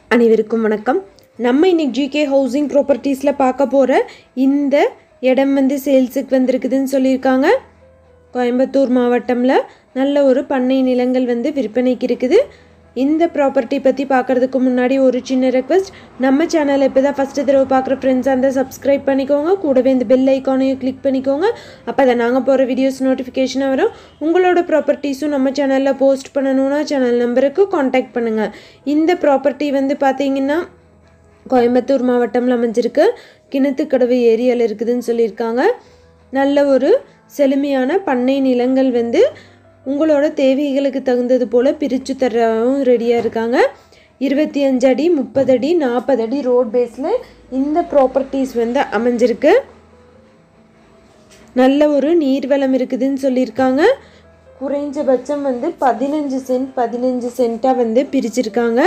அனைவருக்கும் வணக்கம் நம்ம இன்னைக்கு ஜிகே ஹவுசிங் ப்ராப்பர்ட்டிஸில் பார்க்க போகிற இந்த இடம் வந்து சேல்ஸுக்கு வந்திருக்குதுன்னு சொல்லியிருக்காங்க கோயம்புத்தூர் மாவட்டமில் நல்ல ஒரு பண்ணை நிலங்கள் வந்து விற்பனைக்கு இருக்குது இந்த ப்ராப்பர்ட்டி பற்றி பார்க்குறதுக்கு முன்னாடி ஒரு சின்ன ரெக்வஸ்ட் நம்ம சேனலை இப்போ தான் ஃபஸ்ட்டு தடவை பார்க்குற ஃப்ரெண்ட்ஸாக இருந்தால் சப்ஸ்கிரைப் பண்ணிக்கோங்க கூடவே இந்த பெல் ஐக்கானையும் கிளிக் பண்ணிக்கோங்க அப்போ தான் நாங்கள் போகிற வீடியோஸ் நோட்டிஃபிகேஷனாக வரும் உங்களோட ப்ராப்பர்ட்டிஸும் நம்ம சேனலில் போஸ்ட் பண்ணணுன்னா சேனல் நம்பருக்கு காண்டாக்ட் பண்ணுங்கள் இந்த ப்ராப்பர்ட்டி வந்து பார்த்தீங்கன்னா கோயம்புத்தூர் மாவட்டம்ல அமைஞ்சிருக்கு கிணத்துக்கடவு ஏரியாவில் இருக்குதுன்னு சொல்லியிருக்காங்க நல்ல ஒரு செழுமையான பண்ணை நிலங்கள் வந்து உங்களோட தேவைகளுக்கு தகுந்தது போல் பிரித்து தரவும் ரெடியாக இருக்காங்க இருபத்தி அஞ்சு அடி முப்பது அடி நாற்பது அடி ரோட் பேஸில் இந்த ப்ராப்பர்ட்டிஸ் வந்து அமைஞ்சிருக்கு நல்ல ஒரு நீர்வளம் இருக்குதுன்னு சொல்லியிருக்காங்க குறைஞ்சபட்சம் வந்து பதினஞ்சு சென்ட் பதினஞ்சு சென்ட்டாக வந்து பிரிச்சிருக்காங்க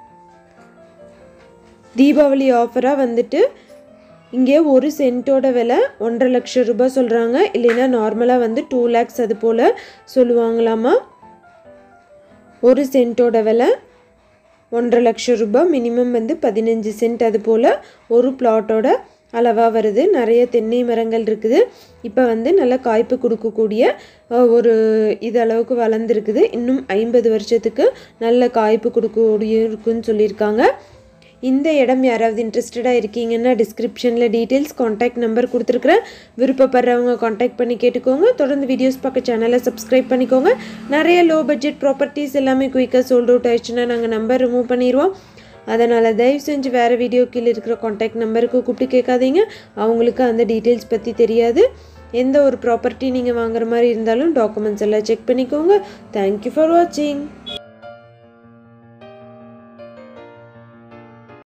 தீபாவளி ஆஃபராக வந்துட்டு இங்கே ஒரு சென்ட்டோட விலை ஒன்றரை லட்சம் ரூபாய் சொல்கிறாங்க இல்லைன்னா நார்மலாக வந்து டூ லேக்ஸ் அது போல் சொல்லுவாங்களாமா ஒரு சென்ட்டோட விலை ஒன்றரை லட்சம் ரூபாய் மினிமம் வந்து பதினஞ்சு சென்ட் அது போல் ஒரு பிளாட்டோட அளவாக வருது நிறைய தென்னை மரங்கள் இருக்குது இப்போ வந்து நல்ல காய்ப்பு கொடுக்கக்கூடிய அஹ், ஒரு இது அளவுக்கு வளர்ந்துருக்குது இன்னும் ஐம்பது வருஷத்துக்கு நல்ல காய்ப்பு கொடுக்கக்கூடிய இருக்குன்னு சொல்லியிருக்காங்க இந்த இடம் யாராவது இன்ட்ரெஸ்டடாக இருக்கீங்கன்னா டிஸ்கிரிப்ஷனில் டீட்டெயில்ஸ் காண்டாக்ட் நம்பர் கொடுத்துருக்குறேன் விருப்பப்படுறவங்க காண்டாக்ட் பண்ணி கேட்டுக்கோங்க தொடர்ந்து வீடியோஸ் பார்க்க சேனலை சப்ஸ்கிரைப் பண்ணிக்கோங்க நிறைய லோ பட்ஜெட் ப்ராப்பர்ட்டிஸ் எல்லாமே குயிக்காக சோல்ட் அவுட் ஆயிடுச்சுன்னா நாங்கள் நம்பர் ரிமூவ் பண்ணிடுவோம் அதனால் தயவு செஞ்சு வேறு வீடியோ கீழே இருக்கிற காண்டாக்ட் நம்பருக்கு கூப்பிட்டு கேட்காதீங்க அவங்களுக்கு அந்த டீட்டெயில்ஸ் பற்றி தெரியாது எந்த ஒரு ப்ராப்பர்ட்டி நீங்கள் வாங்குற மாதிரி இருந்தாலும் டாக்குமெண்ட்ஸ் எல்லாம் செக் பண்ணிக்கோங்க தேங்க்யூ ஃபார் வாட்சிங்